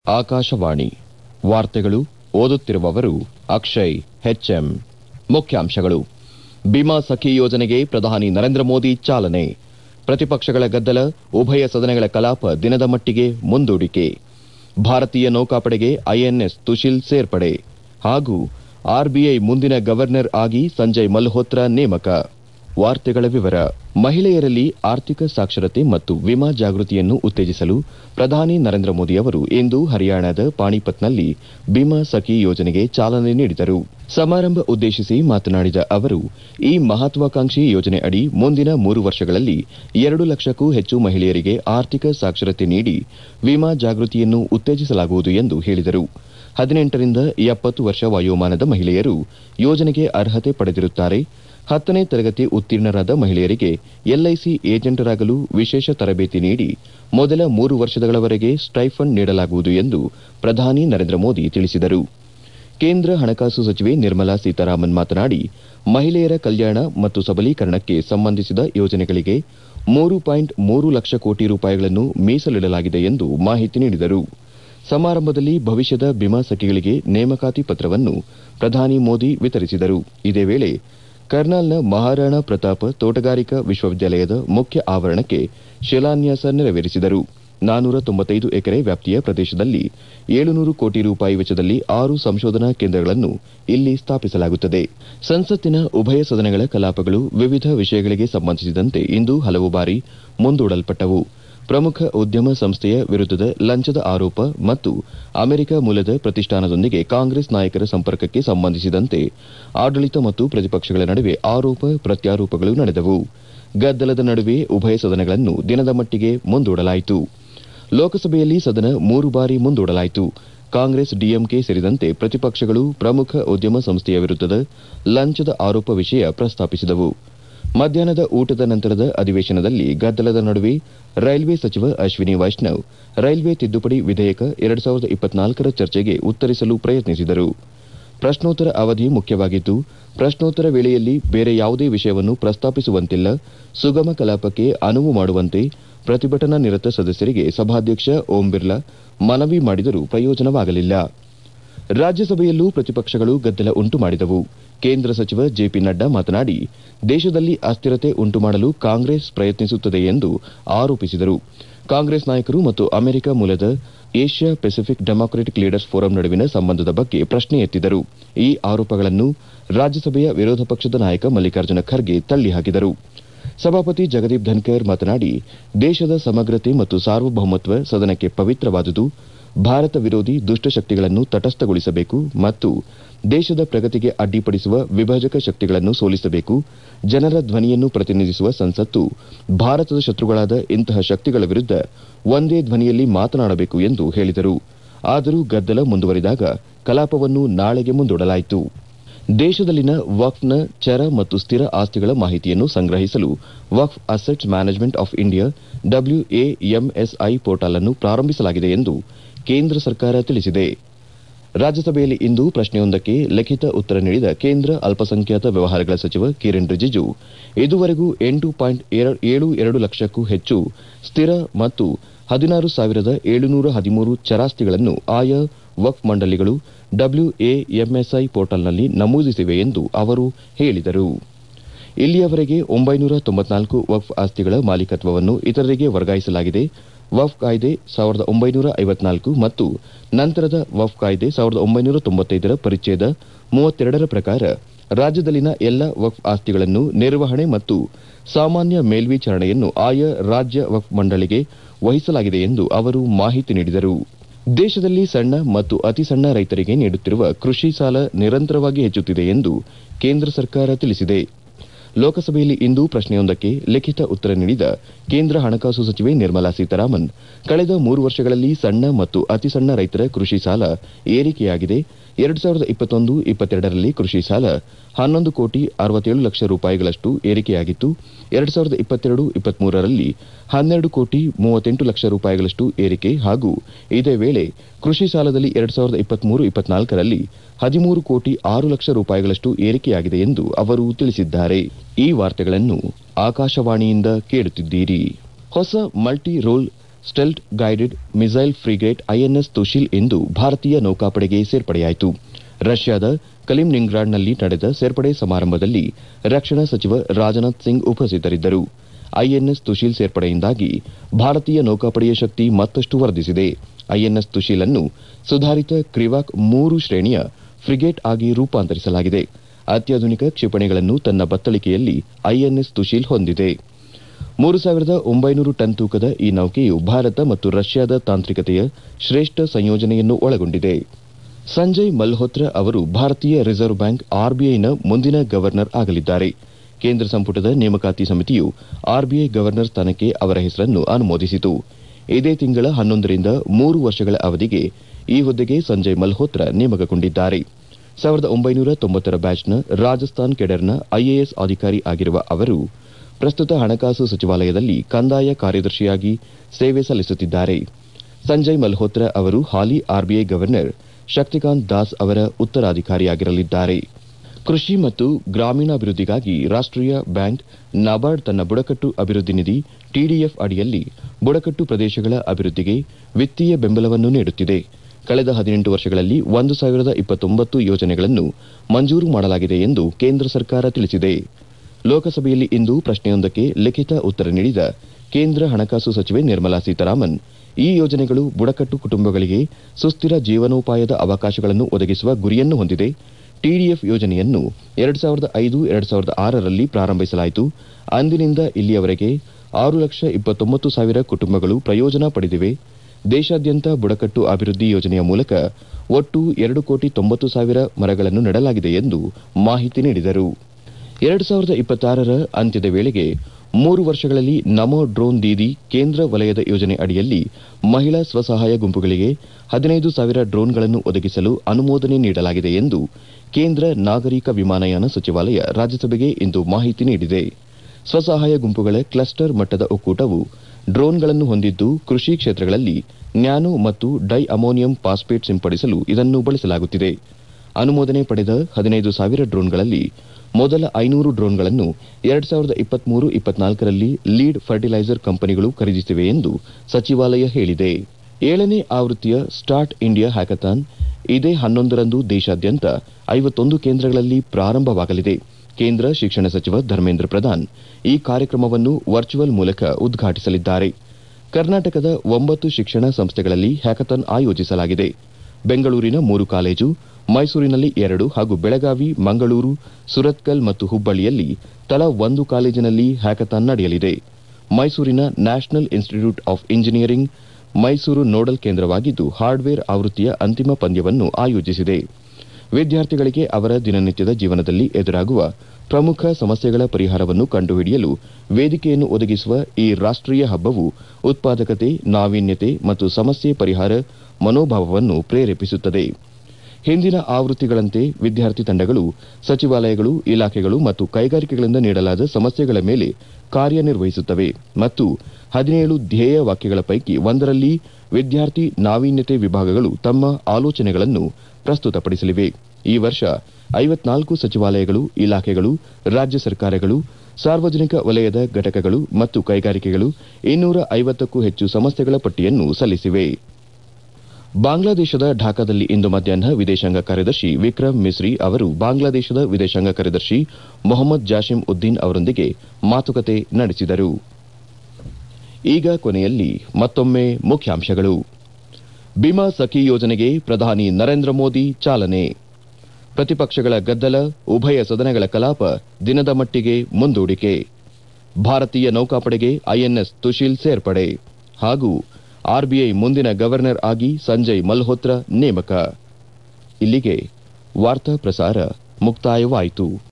ಆಕಾಶವಾಣಿ ವಾರ್ತೆಗಳು ಓದುತ್ತಿರುವವರು ಅಕ್ಷಯ್ ಹೆಚ್ಎಂ ಮುಖ್ಯಾಂಶಗಳು ಬಿಮಾ ಸಖಿ ಯೋಜನೆಗೆ ಪ್ರಧಾನಿ ನರೇಂದ್ರ ಮೋದಿ ಚಾಲನೆ ಪ್ರತಿಪಕ್ಷಗಳ ಗದ್ದಲ ಉಭಯ ಸದನಗಳ ಕಲಾಪ ದಿನದ ಮಟ್ಟಿಗೆ ಮುಂದೂಡಿಕೆ ಭಾರತೀಯ ನೌಕಾಪಡೆಗೆ ಐಎನ್ಎಸ್ ತುಶಿಲ್ ಸೇರ್ಪಡೆ ಹಾಗೂ ಆರ್ಬಿಐ ಮುಂದಿನ ಗವರ್ನರ್ ಆಗಿ ಸಂಜಯ್ ಮಲ್ಹೋತ್ರಾ ನೇಮಕ ವಾರ್ತೆಗಳ ವಿವರ ಮಹಿಳೆಯರಲ್ಲಿ ಆರ್ಥಿಕ ಸಾಕ್ಷರತೆ ಮತ್ತು ವಿಮಾ ಜಾಗೃತಿಯನ್ನು ಉತ್ತೇಜಿಸಲು ಪ್ರಧಾನಿ ನರೇಂದ್ರ ಮೋದಿ ಅವರು ಇಂದು ಹರಿಯಾಣದ ಪಾಣಿಪತ್ನಲ್ಲಿ ಬಿಮಾ ಸಖಿ ಯೋಜನೆಗೆ ಚಾಲನೆ ನೀಡಿದರು ಸಮಾರಂಭ ಉದ್ದೇಶಿಸಿ ಮಾತನಾಡಿದ ಅವರು ಈ ಮಹತ್ವಾಕಾಂಕ್ಷಿ ಯೋಜನೆ ಅಡಿ ಮುಂದಿನ ಮೂರು ವರ್ಷಗಳಲ್ಲಿ ಎರಡು ಲಕ್ಷಕ್ಕೂ ಹೆಚ್ಚು ಮಹಿಳೆಯರಿಗೆ ಆರ್ಥಿಕ ಸಾಕ್ಷರತೆ ನೀಡಿ ವಿಮಾ ಜಾಗೃತಿಯನ್ನು ಉತ್ತೇಜಿಸಲಾಗುವುದು ಎಂದು ಹೇಳಿದರು ಹದಿನೆಂಟರಿಂದ ಎಪ್ಪತ್ತು ವರ್ಷ ವಯೋಮಾನದ ಮಹಿಳೆಯರು ಯೋಜನೆಗೆ ಅರ್ಹತೆ ಪಡೆದಿರುತ್ತಾರೆ ಹತ್ತನೇ ತರಗತಿ ಉತ್ತೀರ್ಣರಾದ ಮಹಿಳೆಯರಿಗೆ ಎಲ್ಐಸಿ ಏಜೆಂಟರಾಗಲು ವಿಶೇಷ ತರಬೇತಿ ನೀಡಿ ಮೊದಲ ಮೂರು ವರ್ಷಗಳವರೆಗೆ ಸ್ಟೈಫಂಡ್ ನೀಡಲಾಗುವುದು ಎಂದು ಪ್ರಧಾನಿ ನರೇಂದ್ರ ಮೋದಿ ತಿಳಿಸಿದರು ಕೇಂದ್ರ ಹಣಕಾಸು ಸಚಿವೆ ನಿರ್ಮಲಾ ಸೀತಾರಾಮನ್ ಮಾತನಾಡಿ ಮಹಿಳೆಯರ ಕಲ್ಯಾಣ ಮತ್ತು ಸಬಲೀಕರಣಕ್ಕೆ ಸಂಬಂಧಿಸಿದ ಯೋಜನೆಗಳಿಗೆ ಮೂರು ಪಾಯಿಂಟ್ ಮೂರು ಲಕ್ಷ ಕೋಟಿ ರೂಪಾಯಿಗಳನ್ನು ಮೀಸಲಿಡಲಾಗಿದೆ ಎಂದು ಮಾಹಿತಿ ನೀಡಿದರು ಸಮಾರಂಭದಲ್ಲಿ ಭವಿಷ್ಯದ ಬಿಮಾ ಸಖಿಗಳಿಗೆ ನೇಮಕಾತಿ ಪತ್ರವನ್ನು ಪ್ರಧಾನಿ ಮೋದಿ ವಿತರಿಸಿದರು ಇದೇ ವೇಳೆ ಕರ್ನಾಲ್ನ ಮಹಾರಾಣಾ ಪ್ರತಾಪ ತೋಟಗಾರಿಕಾ ವಿಶ್ವವಿದ್ಯಾಲಯದ ಮುಖ್ಯ ಆವರಣಕ್ಕೆ ಶಿಲಾನ್ಯಾಸ ನೆರವೇರಿಸಿದರು ನಾನೂರ ತೊಂಬತ್ತೈದು ಎಕರೆ ವ್ಯಾಪ್ತಿಯ ಪ್ರದೇಶದಲ್ಲಿ ಏಳುನೂರು ಕೋಟಿ ರೂಪಾಯಿ ವೆಚ್ಚದಲ್ಲಿ ಆರು ಸಂಶೋಧನಾ ಕೇಂದ್ರಗಳನ್ನು ಇಲ್ಲಿ ಸ್ಥಾಪಿಸಲಾಗುತ್ತದೆ ಸಂಸತ್ತಿನ ಉಭಯ ಸದನಗಳ ಕಲಾಪಗಳು ವಿವಿಧ ವಿಷಯಗಳಿಗೆ ಸಂಬಂಧಿಸಿದಂತೆ ಇಂದು ಹಲವು ಬಾರಿ ಮುಂದೂಡಲ್ಪಟ್ಟವು ಪ್ರಮುಖ ಉದ್ಯಮ ಸಂಸ್ಥೆಯ ವಿರುದ್ದದ ಲಂಚದ ಆರೋಪ ಮತ್ತು ಅಮೆರಿಕ ಮೂಲದ ಪ್ರತಿಷ್ಠಾನದೊಂದಿಗೆ ಕಾಂಗ್ರೆಸ್ ನಾಯಕರ ಸಂಪರ್ಕಕ್ಕೆ ಸಂಬಂಧಿಸಿದಂತೆ ಆಡಳಿತ ಮತ್ತು ಪ್ರತಿಪಕ್ಷಗಳ ನಡುವೆ ಆರೋಪ ಪ್ರತ್ಯಾರೋಪಗಳು ನಡೆದವು ಗದ್ದಲದ ನಡುವೆ ಉಭಯ ಸದನಗಳನ್ನು ದಿನದ ಮಟ್ಟಿಗೆ ಮುಂದೂಡಲಾಯಿತು ಲೋಕಸಭೆಯಲ್ಲಿ ಸದನ ಮೂರು ಬಾರಿ ಮುಂದೂಡಲಾಯಿತು ಕಾಂಗ್ರೆಸ್ ಡಿಎಂಕೆ ಸೇರಿದಂತೆ ಪ್ರತಿಪಕ್ಷಗಳು ಪ್ರಮುಖ ಉದ್ಯಮ ಸಂಸ್ಥೆಯ ವಿರುದ್ದದ ಲಂಚದ ಆರೋಪ ವಿಷಯ ಪ್ರಸ್ತಾಪಿಸಿದವು ಮಧ್ಯಾಹ್ನದ ಊಟದ ನಂತರದ ಅಧಿವೇಶನದಲ್ಲಿ ಗದ್ದಲದ ನಡುವೆ ರೈಲ್ವೆ ಸಚಿವ ಅಶ್ವಿನಿ ವೈಷ್ಣವ್ ರೈಲ್ವೆ ತಿದ್ದುಪಡಿ ವಿಧೇಯಕ ಎರಡು ಸಾವಿರದ ಇಪ್ಪತ್ನಾಲ್ಕರ ಚರ್ಚೆಗೆ ಉತ್ತರಿಸಲು ಪ್ರಯತ್ನಿಸಿದರು ಪ್ರಶ್ನೋತ್ತರ ಅವಧಿ ಮುಖ್ಯವಾಗಿದ್ದು ಪ್ರಶ್ನೋತ್ತರ ವೇಳೆಯಲ್ಲಿ ಬೇರೆ ಯಾವುದೇ ವಿಷಯವನ್ನು ಪ್ರಸ್ತಾಪಿಸುವಂತಿಲ್ಲ ಸುಗಮ ಕಲಾಪಕ್ಕೆ ಅನುವು ಮಾಡುವಂತೆ ಪ್ರತಿಭಟನಾ ನಿರತ ಸದಸ್ಯರಿಗೆ ಸಭಾಧ್ಯಕ್ಷ ಓಂ ಬಿರ್ಲಾ ಮನವಿ ಮಾಡಿದರೂ ಪ್ರಯೋಜನವಾಗಲಿಲ್ಲ ರಾಜ್ಯಸಭೆಯಲ್ಲೂ ಪ್ರತಿಪಕ್ಷಗಳು ಗದ್ದಲ ಉಂಟು ಮಾಡಿದವು ಕೇಂದ್ರ ಸಚಿವ ಜೆಪಿ ನಡ್ಡಾ ಮಾತನಾಡಿ ದೇಶದಲ್ಲಿ ಅಸ್ಥಿರತೆ ಉಂಟುಮಾಡಲು ಕಾಂಗ್ರೆಸ್ ಪ್ರಯತ್ನಿಸುತ್ತದೆ ಎಂದು ಆರೋಪಿಸಿದರು ಕಾಂಗ್ರೆಸ್ ನಾಯಕರು ಮತ್ತು ಅಮೆರಿಕ ಮೂಲದ Asia Pacific Democratic Leaders Forum ನಡುವಿನ ಸಂಬಂಧದ ಬಗ್ಗೆ ಪ್ರಶ್ನೆ ಎತ್ತಿದರು ಈ ಆರೋಪಗಳನ್ನು ರಾಜ್ಯಸಭೆಯ ವಿರೋಧ ಪಕ್ಷದ ನಾಯಕ ಮಲ್ಲಿಕಾರ್ಜುನ ಖರ್ಗೆ ತಳ್ಳಿಹಾಕಿದರು ಸಭಾಪತಿ ಜಗದೀಪ್ ಧನ್ಕರ್ ಮಾತನಾಡಿ ದೇಶದ ಸಮಗ್ರತೆ ಮತ್ತು ಸಾರ್ವಭೌಮತ್ವ ಸದನಕ್ಕೆ ಪವಿತ್ರವಾದುದು ಭಾರತ ವಿರೋಧಿ ದುಷ್ಟಶಕ್ತಿಗಳನ್ನು ತಟಸ್ಥಗೊಳಿಸಬೇಕು ಮತ್ತು ದೇಶದ ಪ್ರಗತಿಗೆ ಅಡ್ಡಿಪಡಿಸುವ ವಿಭಜಕ ಶಕ್ತಿಗಳನ್ನು ಸೋಲಿಸಬೇಕು ಜನರ ಧ್ವನಿಯನ್ನು ಪ್ರತಿನಿಧಿಸುವ ಸಂಸತ್ತು ಭಾರತದ ಶತ್ರುಗಳಾದ ಇಂತಹ ಶಕ್ತಿಗಳ ವಿರುದ್ಧ ಒಂದೇ ಧ್ವನಿಯಲ್ಲಿ ಮಾತನಾಡಬೇಕು ಎಂದು ಹೇಳಿದರು ಆದರೂ ಗದ್ದಲ ಮುಂದುವರಿದಾಗ ಕಲಾಪವನ್ನು ನಾಳೆಗೆ ಮುಂದೂಡಲಾಯಿತು ದೇಶದಲ್ಲಿನ ವಕ್ಫ್ನ ಚರ ಮತ್ತು ಸ್ಥಿರ ಆಸ್ತಿಗಳ ಮಾಹಿತಿಯನ್ನು ಸಂಗ್ರಹಿಸಲು Waqf assets management of India WAMSI portal ಅನ್ನು ಪ್ರಾರಂಭಿಸಲಾಗಿದೆ ಎಂದು ಕೇಂದ್ರ ಸರ್ಕಾರ ತಿಳಿಸಿದೆ ರಾಜ್ಯಸಭೆಯಲ್ಲಿ ಇಂದು ಪ್ರಶ್ನೆಯೊಂದಕ್ಕೆ ಲಿಖಿತ ಉತ್ತರ ನೀಡಿದ ಕೇಂದ್ರ ಅಲ್ಪಸಂಖ್ಯಾತ ವ್ಯವಹಾರಗಳ ಸಚಿವ ಕಿರಣ್ ರಿಜಿಜು ಇದುವರೆಗೂ ಎಂಟು ಪಾಯಿಂಟ್ ಏಳು ಎರಡು ಲಕ್ಷಕ್ಕೂ ಹೆಚ್ಚು ಸ್ಥಿರ ಮತ್ತು ಹದಿನಾರು ಸಾವಿರದ ಏಳುನೂರ ಹದಿಮೂರು ಚರಾಸ್ತಿಗಳನ್ನು ಆಯಾ ವಕ್ಫ್ ಮಂಡಳಿಗಳು ಡಬ್ಲ್ಯೂಎಎಂಎಸ್ಐ ಪೋರ್ಟಲ್ನಲ್ಲಿ ನಮೂದಿಸಿವೆ ಎಂದು ಅವರು ಹೇಳಿದರು ಇಲ್ಲಿಯವರೆಗೆ ಒಂಬೈನೂರ ತೊಂಬತ್ನಾಲ್ಕು ವಕ್ಫ್ ಆಸ್ತಿಗಳ ಮಾಲೀಕತ್ವವನ್ನು ಇತರರಿಗೆ ವರ್ಗಾಯಿಸಲಾಗಿದೆ ವಫ್ ಕಾಯ್ದೆ ಸಾವಿರದ ಒಂಬೈನೂರ ಐವತ್ನಾಲ್ಕು ಮತ್ತು ನಂತರದ ವಫ್ ಕಾಯ್ದೆ ಸಾವಿರದ ಒಂಬೈನೂರ ತೊಂಬತ್ತೈದರ ಪರಿಚ್ಛೇದ ಮೂವತ್ತೆರಡರ ಪ್ರಕಾರ ರಾಜ್ಯದಲ್ಲಿನ ಎಲ್ಲ ವಕ್ಫ್ ಆಸ್ತಿಗಳನ್ನು ನಿರ್ವಹಣೆ ಮತ್ತು ಸಾಮಾನ್ಯ ಮೇಲ್ವಿಚಾರಣೆಯನ್ನು ಆಯಾ ರಾಜ್ಯ ವಕ್ಫ್ ಮಂಡಳಿಗೆ ವಹಿಸಲಾಗಿದೆ ಎಂದು ಅವರು ಮಾಹಿತಿ ನೀಡಿದರು ದೇಶದಲ್ಲಿ ಸಣ್ಣ ಮತ್ತು ಅತಿ ಸಣ್ಣ ರೈತರಿಗೆ ನೀಡುತ್ತಿರುವ ಕೃಷಿ ಸಾಲ ನಿರಂತರವಾಗಿ ಹೆಚ್ಚುತ್ತಿದೆ ಎಂದು ಕೇಂದ್ರ ಸರ್ಕಾರ ತಿಳಿಸಿದೆ ಲೋಕಸಭೆಯಲ್ಲಿ ಇಂದು ಪ್ರಶ್ನೆಯೊಂದಕ್ಕೆ ಲಿಖಿತ ಉತ್ತರ ನೀಡಿದ ಕೇಂದ್ರ ಹಣಕಾಸು ಸಚಿವೆ ನಿರ್ಮಲಾ ಸೀತಾರಾಮನ್ ಕಳೆದ ಮೂರು ವರ್ಷಗಳಲ್ಲಿ ಸಣ್ಣ ಮತ್ತು ಅತಿ ಸಣ್ಣ ರೈತರ ಕೃಷಿ ಸಾಲ ಏರಿಕೆಯಾಗಿದೆ ಎರಡು ಸಾವಿರದ ಇಪ್ಪತ್ತೊಂದು ಇಪ್ಪತ್ತೆರಡರಲ್ಲಿ ಕೃಷಿ ಸಾಲ ಹನ್ನೊಂದು ಕೋಟಿ ಅರವತ್ತೇಳು ಲಕ್ಷ ರೂಪಾಯಿಗಳಷ್ಟು ಏರಿಕೆಯಾಗಿತ್ತು ಎರಡು ಸಾವಿರದ ಇಪ್ಪತ್ತೆರಡು ಇಪ್ಪತ್ಮೂರರಲ್ಲಿ ಹನ್ನೆರಡು ಕೋಟಿ ಮೂವತ್ತೆಂಟು ಲಕ್ಷ ರೂಪಾಯಿಗಳಷ್ಟು ಏರಿಕೆ ಹಾಗೂ ಇದೇ ವೇಳೆ ಕೃಷಿ ಸಾಲದಲ್ಲಿ ಎರಡು ಸಾವಿರದ ಇಪ್ಪತ್ಮೂರು ಇಪ್ಪತ್ನಾಲ್ಕರಲ್ಲಿ ಹದಿಮೂರು ಕೋಟಿ ಆರು ಲಕ್ಷ ರೂಪಾಯಿಗಳಷ್ಟು ಏರಿಕೆಯಾಗಿದೆ ಎಂದು ಅವರು ತಿಳಿಸಿದ್ದಾರೆ ಈ ವಾರ್ತೆಗಳನ್ನು ಆಕಾಶವಾಣಿಯಿಂದ ಕೇಳುತ್ತಿದ್ದೀರಿ ಹೊಸ multi role stealth guided missile frigate INS Tushil ಇಂದು ಭಾರತೀಯ ನೌಕಾಪಡೆಗೆ ಸೇರ್ಪಡೆಯಾಯಿತು ರಷ್ಯಾದ ಕಲಿಂನಿಂಗ್ರಾಡ್ನಲ್ಲಿ ನಡೆದ ಸೇರ್ಪಡೆ ಸಮಾರಂಭದಲ್ಲಿ ರಕ್ಷಣಾ ಸಚಿವ ರಾಜನಾಥ್ ಸಿಂಗ್ ಉಪಸ್ಥಿತರಿದ್ದರು ಐಎನ್ಎಸ್ ತುಶಿಲ್ ಸೇರ್ಪಡೆಯಿಂದಾಗಿ ಭಾರತೀಯ ನೌಕಾಪಡೆಯ ಶಕ್ತಿ ಮತ್ತಷ್ಟು ವರ್ಧಿಸಿದೆ ಐಎನ್ಎಸ್ ತುಶಿಲ್ ಅನ್ನು ಸುಧಾರಿತ ಕ್ರಿವಾಕ್ ಮೂರು ಶ್ರೇಣಿಯ ಫ್ರಿಗೇಟ್ ಆಗಿ ರೂಪಾಂತರಿಸಲಾಗಿದೆ ಅತ್ಯಾಧುನಿಕ ಕ್ಷಿಪಣಿಗಳನ್ನು ತನ್ನ ಬತ್ತಳಿಕೆಯಲ್ಲಿ ಐಎನ್ಎಸ್ ತುಶಿಲ್ ಹೊಂದಿದೆ ಮೂರು ಸಾವಿರದ ಒಂಬೈನೂರು ಟನ್ ತೂಕದ ಈ ನೌಕೆಯು ಭಾರತ ಮತ್ತು ರಷ್ಯಾದ ತಾಂತ್ರಿಕತೆಯ ಶ್ರೇಷ್ಠ ಸಂಯೋಜನೆಯನ್ನು ಒಳಗೊಂಡಿದೆ ಸಂಜಯ್ ಮಲ್ಹೋತ್ರ ಅವರು ಭಾರತೀಯ ರಿಸರ್ವ್ ಬ್ಯಾಂಕ್ ಆರ್ಬಿಐನ ಮುಂದಿನ ಗವರ್ನರ್ ಆಗಲಿದ್ದಾರೆ ಕೇಂದ್ರ ಸಂಪುಟದ ನೇಮಕಾತಿ ಸಮಿತಿಯು ಆರ್ಬಿಐ ಗವರ್ನರ್ ಸ್ಥಾನಕ್ಕೆ ಅವರ ಹೆಸರನ್ನು ಅನುಮೋದಿಸಿತು ಇದೇ ತಿಂಗಳ ಹನ್ನೊಂದರಿಂದ ಮೂರು ವರ್ಷಗಳ ಅವಧಿಗೆ ಈ ಹುದ್ದೆಗೆ ಸಂಜಯ್ ಮಲ್ಹೋತ್ರ ನೇಮಕಗೊಂಡಿದ್ದಾರೆ ಸಾವಿರದ ಒಂಬೈನೂರ ತೊಂಬತ್ತರ ಬ್ಯಾಚ್ನ ರಾಜಸ್ಥಾನ್ ಕೆಡರ್ನ ಐಎಎಸ್ ಅಧಿಕಾರಿ ಆಗಿರುವ ಅವರು ಪ್ರಸ್ತುತ ಹಣಕಾಸು ಸಚಿವಾಲಯದಲ್ಲಿ ಕಂದಾಯ ಕಾರ್ಯದರ್ಶಿಯಾಗಿ ಸೇವೆ ಸಲ್ಲಿಸುತ್ತಿದ್ದಾರೆ ಸಂಜಯ್ ಮಲ್ಹೋತ್ರ ಅವರು ಹಾಲಿ ಆರ್ಬಿಐ ಗವರ್ನರ್ ಶಕ್ತಿಕಾಂತ್ ದಾಸ್ ಅವರ ಉತ್ತರಾಧಿಕಾರಿಯಾಗಿರಲಿದ್ದಾರೆ ಕೃಷಿ ಮತ್ತು ಗ್ರಾಮೀಣಾಭಿವೃದ್ಧಿಗಾಗಿ ರಾಷ್ಟೀಯ ಬ್ಯಾಂಕ್ ನಬಾರ್ಡ್ ತನ್ನ ಬುಡಕಟ್ಟು ಅಭಿವೃದ್ಧಿ ನಿಧಿ ಟಿಡಿಎಫ್ ಅಡಿಯಲ್ಲಿ ಬುಡಕಟ್ಟು ಪ್ರದೇಶಗಳ ಅಭಿವೃದ್ಧಿಗೆ ವಿತ್ತೀಯ ಬೆಂಬಲವನ್ನು ನೀಡುತ್ತಿದೆ ಕಳೆದ ಹದಿನೆಂಟು ವರ್ಷಗಳಲ್ಲಿ ಒಂದು ಸಾವಿರದ ಇಪ್ಪತ್ತೊಂಬತ್ತು ಯೋಜನೆಗಳನ್ನು ಮಂಜೂರು ಮಾಡಲಾಗಿದೆ ಎಂದು ಕೇಂದ್ರ ಸರ್ಕಾರ ತಿಳಿಸಿದೆ ಲೋಕಸಭೆಯಲ್ಲಿ ಇಂದು ಪ್ರಶ್ನೆಯೊಂದಕ್ಕೆ ಲಿಖಿತ ಉತ್ತರ ನೀಡಿದ ಕೇಂದ್ರ ಹಣಕಾಸು ಸಚಿವೆ ನಿರ್ಮಲಾ ಸೀತಾರಾಮನ್ ಈ ಯೋಜನೆಗಳು ಬುಡಕಟ್ಟು ಕುಟುಂಬಗಳಿಗೆ ಸುಸ್ಥಿರ ಜೀವನೋಪಾಯದ ಅವಕಾಶಗಳನ್ನು ಒದಗಿಸುವ ಗುರಿಯನ್ನು ಹೊಂದಿದೆ ಟಿಡಿಎಫ್ ಯೋಜನೆಯನ್ನು ಎರಡು ಸಾವಿರದ ಐದು ಎರಡು ಸಾವಿರದ ಆರರಲ್ಲಿ ಪ್ರಾರಂಭಿಸಲಾಯಿತು ಅಂದಿನಿಂದ ಇಲ್ಲಿಯವರೆಗೆ ಆರು ಲಕ್ಷ ಇಪ್ಪತ್ತೊಂಬತ್ತು ಸಾವಿರ ಕುಟುಂಬಗಳು ಪ್ರಯೋಜನ ಪಡೆದಿವೆ ದೇಶಾದ್ಯಂತ ಬುಡಕಟ್ಟು ಅಭಿವೃದ್ಧಿ ಯೋಜನೆಯ ಮೂಲಕ ಒಟ್ಟು ಎರಡು ಕೋಟಿ ತೊಂಬತ್ತು ಸಾವಿರ ಮರಗಳನ್ನು ನೆಡಲಾಗಿದೆ ಎಂದು ಮಾಹಿತಿ ನೀಡಿದರು ಎರಡು ಸಾವಿರದ ಇಪ್ಪತ್ತಾರರ ಅಂತ್ಯದ ವೇಳೆಗೆ ಮೂರು ವರ್ಷಗಳಲ್ಲಿ ನಮೋ ಡ್ರೋನ್ ದೀದಿ ಕೇಂದ್ರ ವಲಯದ ಯೋಜನೆ ಅಡಿಯಲ್ಲಿ ಮಹಿಳಾ ಸ್ವಸಹಾಯ ಗುಂಪುಗಳಿಗೆ ಹದಿನೈದು ಸಾವಿರ ಡ್ರೋನ್ಗಳನ್ನು ಒದಗಿಸಲು ಅನುಮೋದನೆ ನೀಡಲಾಗಿದೆ ಎಂದು ಕೇಂದ್ರ ನಾಗರಿಕ ವಿಮಾನಯಾನ ಸಚಿವಾಲಯ ರಾಜ್ಯಸಭೆಗೆ ಇಂದು ಮಾಹಿತಿ ನೀಡಿದೆ ಸ್ವಸಹಾಯ ಗುಂಪುಗಳ ಕ್ಲಸ್ಟರ್ ಮಟ್ಟದ ಒಕ್ಕೂಟವು ಡ್ರೋನ್ಗಳನ್ನು ಹೊಂದಿದ್ದು ಕೃಷಿ ಕ್ಷೇತ್ರಗಳಲ್ಲಿ ನ್ಯಾನೋ ಮತ್ತು ಡೈ ಅಮೋನಿಯಂ ಫಾಸ್ಫೇಟ್ ಸಿಂಪಡಿಸಲು ಇದನ್ನು ಬಳಸಲಾಗುತ್ತಿದೆ ಅನುಮೋದನೆ ಪಡೆದ ಹದಿನೈದು ಸಾವಿರ ಡ್ರೋನ್ಗಳಲ್ಲಿ ಮೊದಲ ಐನೂರು ಡ್ರೋನ್ಗಳನ್ನು ಎರಡು ಸಾವಿರದ ಇಪ್ಪತ್ಮೂರು ಇಪ್ಪತ್ನಾಲ್ಕರಲ್ಲಿ ಲೀಡ್ ಫರ್ಟಿಲೈಸರ್ ಕಂಪನಿಗಳು ಖರೀದಿಸಿವೆ ಎಂದು ಸಚಿವಾಲಯ ಹೇಳಿದೆ ಏಳನೇ ಆವೃತ್ತಿಯ ಸ್ಟಾರ್ಟ್ ಇಂಡಿಯಾ ಹ್ಯಾಕಥಾನ್ ಇದೇ ಹನ್ನೊಂದರಂದು ದೇಶಾದ್ಯಂತ ಐವತ್ತೊಂದು ಕೇಂದ್ರಗಳಲ್ಲಿ ಪ್ರಾರಂಭವಾಗಲಿದೆ ಕೇಂದ್ರ ಶಿಕ್ಷಣ ಸಚಿವ ಧರ್ಮೇಂದ್ರ ಪ್ರಧಾನ್ ಈ ಕಾರ್ಯಕ್ರಮವನ್ನು ವರ್ಚುವಲ್ ಮೂಲಕ ಉದ್ಘಾಟಿಸಲಿದ್ದಾರೆ ಕರ್ನಾಟಕದ ಒಂಬತ್ತು ಶಿಕ್ಷಣ ಸಂಸ್ಥೆಗಳಲ್ಲಿ ಹ್ಯಾಕಥಾನ್ ಆಯೋಜಿಸಲಾಗಿದೆ ಬೆಂಗಳೂರಿನ ಮೂರು ಕಾಲೇಜು ಮೈಸೂರಿನಲ್ಲಿ ಎರಡು ಹಾಗೂ ಬೆಳಗಾವಿ ಮಂಗಳೂರು ಸುರತ್ಕಲ್ ಮತ್ತು ಹುಬ್ಬಳ್ಳಿಯಲ್ಲಿ ತಲಾ ಒಂದು ಕಾಲೇಜಿನಲ್ಲಿ ಹ್ಯಾಕಥಾನ್ ನಡೆಯಲಿದೆ ಮೈಸೂರಿನ national institute of engineering Mysuru nodal ಕೇಂದ್ರವಾಗಿದ್ದು ಹಾರ್ಡ್ವೇರ್ ಆವೃತ್ತಿಯ ಅಂತಿಮ ಪಂದ್ಯವನ್ನು ಆಯೋಜಿಸಿದೆ ವಿದ್ಯಾರ್ಥಿಗಳಿಗೆ ಅವರ ದಿನನಿತ್ಯದ ಜೀವನದಲ್ಲಿ ಎದುರಾಗುವ ಪ್ರಮುಖ ಸಮಸ್ಯೆಗಳ ಪರಿಹಾರವನ್ನು ಕಂಡುಹಿಡಿಯಲು ವೇದಿಕೆಯನ್ನು ಒದಗಿಸುವ ಈ ರಾಷ್ಟೀಯ ಹಬ್ಬವು ಉತ್ಪಾದಕತೆ ನಾವೀನ್ಯತೆ ಮತ್ತು ಸಮಸ್ಯೆ ಪರಿಹಾರ ಮನೋಭಾವವನ್ನು ಪ್ರೇರೇಪಿಸುತ್ತದೆ ಹಿಂದಿನ ಆವೃತ್ತಿಗಳಂತೆ ವಿದ್ಯಾರ್ಥಿ ತಂಡಗಳು ಸಚಿವಾಲಯಗಳು ಇಲಾಖೆಗಳು ಮತ್ತು ಕೈಗಾರಿಕೆಗಳಿಂದ ನೀಡಲಾದ ಸಮಸ್ಯೆಗಳ ಮೇಲೆ ಕಾರ್ಯನಿರ್ವಹಿಸುತ್ತವೆ ಮತ್ತು ಹದಿನೇಳು ಧ್ಯೇಯ ವಾಕ್ಯಗಳ ಪೈಕಿ ಒಂದರಲ್ಲಿ ವಿದ್ಯಾರ್ಥಿ ನಾವೀನ್ಯತೆ ವಿಭಾಗಗಳು ತಮ್ಮ ಆಲೋಚನೆಗಳನ್ನು ಪ್ರಸ್ತುತಪಡಿಸಲಿವೆ ಈ ವರ್ಷ ಐವತ್ನಾಲ್ಕು ಸಚಿವಾಲಯಗಳು ಇಲಾಖೆಗಳು ರಾಜ್ಯ ಸರ್ಕಾರಗಳು ಸಾರ್ವಜನಿಕ ವಲಯದ ಘಟಕಗಳು ಮತ್ತು ಕೈಗಾರಿಕೆಗಳು ಇನ್ನೂರ ಐವತ್ತಕ್ಕೂ ಹೆಚ್ಚು ಸಮಸ್ಯೆಗಳ ಪಟ್ಟಿಯನ್ನು ಸಲ್ಲಿಸಿವೆ ಬಾಂಗ್ಲಾದೇಶದ ಢಾಕಾದಲ್ಲಿ ಇಂದು ಮಧ್ಯಾಹ್ನ ವಿದೇಶಾಂಗ ಕಾರ್ಯದರ್ಶಿ ವಿಕ್ರಮ್ ಮಿಸ್ರಿ ಅವರು ಬಾಂಗ್ಲಾದೇಶದ ವಿದೇಶಾಂಗ ಕಾರ್ಯದರ್ಶಿ ಮೊಹಮ್ಮದ್ ಜಾಶಿಮ್ ಉದ್ದೀನ್ ಅವರೊಂದಿಗೆ ಮಾತುಕತೆ ನಡೆಸಿದರು ಈಗ ಕೊನೆಯಲ್ಲಿ ಮತ್ತೊಮ್ಮೆ ಮುಖ್ಯಾಂಶಗಳು ಬಿಮಾ ಸಖಿ ಯೋಜನೆಗೆ ಪ್ರಧಾನಿ ನರೇಂದ್ರ ಮೋದಿ ಚಾಲನೆ ಪ್ರತಿಪಕ್ಷಗಳ ಗದ್ದಲ ಉಭಯ ಸದನಗಳ ಕಲಾಪ ದಿನದ ಮಟ್ಟಿಗೆ ಮುಂದೂಡಿಕೆ ಭಾರತೀಯ ನೌಕಾಪಡೆಗೆ ಐಎನ್ಎಸ್ ತುಶೀಲ್ ಸೇರ್ಪಡೆ ಹಾಗೂ ಆರ್ಬಿಐ ಮುಂದಿನ ಗವರ್ನರ್ ಆಗಿ ಸಂಜಯ್ ಮಲ್ಹೋತ್ರ ನೇಮಕ ಇಲ್ಲಿಗೆ ವಾರ್ತಾ ಪ್ರಸಾರ ಮುಕ್ತಾಯವಾಯಿತು